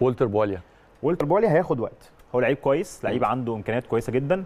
والتر بواليا والتر بولي هياخد وقت هو لعيب كويس لعيب عنده امكانيات كويسه جدا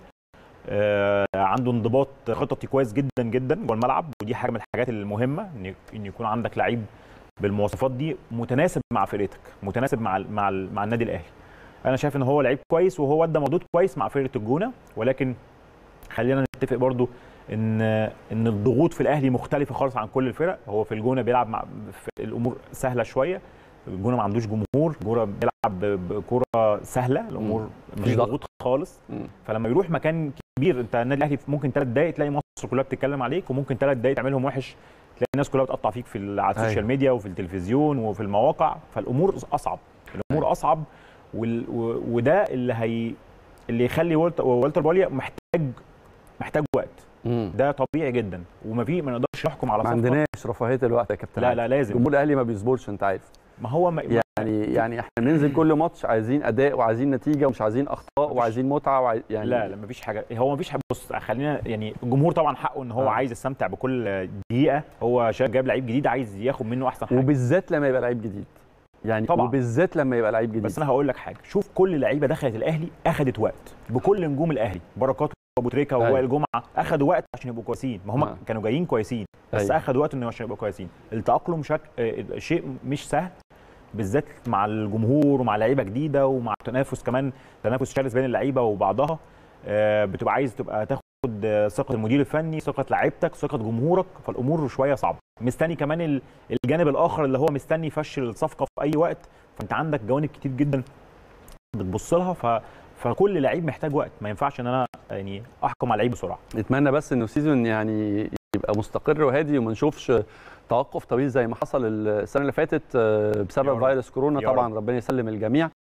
آه عنده انضباط خططي كويس جدا جدا جوه الملعب ودي حاجه من الحاجات المهمه ان ان يكون عندك لعيب بالمواصفات دي متناسب مع فرقتك متناسب مع ال مع ال مع النادي الاهلي انا شايف ان هو لعيب كويس وهو ادى مردود كويس مع فرقه الجونه ولكن خلينا نتفق برضو ان ان الضغوط في الاهلي مختلفه خالص عن كل الفرق هو في الجونه بيلعب مع في الامور سهله شويه الجونه ما عندوش جمهور الجونه بيلعب ب- بكره سهله الامور مش مفيش ضغط. ضغوط خالص مم. فلما يروح مكان كبير انت النادي الاهلي ممكن ثلاث دقائق تلاقي مصر كلها بتتكلم عليك وممكن ثلاث دقائق تعملهم وحش تلاقي الناس كلها بتقطع فيك في ال- على السوشيال أيوة. ميديا وفي التلفزيون وفي المواقع فالامور اصعب الامور اصعب وال... و... وده اللي هي اللي يخلي والتر, والتر بوليا محتاج محتاج وقت مم. ده طبيعي جدا وما في ما نقدرش نحكم على ما صفقه عندناش رفاهيه الوقت يا كابتن لا علي. لا لازم الجمهور الاهلي ما بيصبرش انت عارف ما هو ما... يعني يعني احنا بننزل كل ماتش عايزين اداء وعايزين نتيجه ومش عايزين اخطاء وعايزين متعه وعايز يعني لا لا مفيش حاجه هو مفيش حاجه بص خلينا يعني الجمهور طبعا حقه ان هو آه. عايز يستمتع بكل دقيقه هو شايف جايب لعيب جديد عايز ياخد منه احسن حاجه وبالذات لما يبقى لعيب جديد يعني طبعاً. وبالذات لما يبقى لعيب جديد بس انا هقول لك حاجه شوف كل لعيبه دخلت الاهلي اخذت وقت بكل نجوم الاهلي بركات وابو تريكه أيوة. ووائل جمعه اخذوا وقت عشان يبقوا كويسين ما هم آه. كانوا جايين كويسين بس أيوة. اخذوا وقت انه عشان يبقوا كويسين التاقلم شك... آه، شيء مش سهل بالذات مع الجمهور ومع لعيبه جديده ومع تنافس كمان تنافس شرس بين اللعيبه وبعضها آه، بتبقى عايز تبقى تاخد آه، ثقه المدير الفني ثقه لعيبتك ثقه جمهورك فالامور شويه صعبه مستني كمان ال- الجانب الاخر اللي هو مستني يفشل الصفقه في اي وقت فانت عندك جوانب كتير جدا بتبص لها ف فكل لعيب محتاج وقت ما ينفعش ان انا يعني احكم على لعيب بسرعه نتمنى بس انه السيزون يعني يبقى مستقر وهادي وما نشوفش توقف طويل زي ما حصل السنه اللي فاتت آه، يا بسبب رب. فيروس كورونا يا طبعا ربنا يسلم الجميع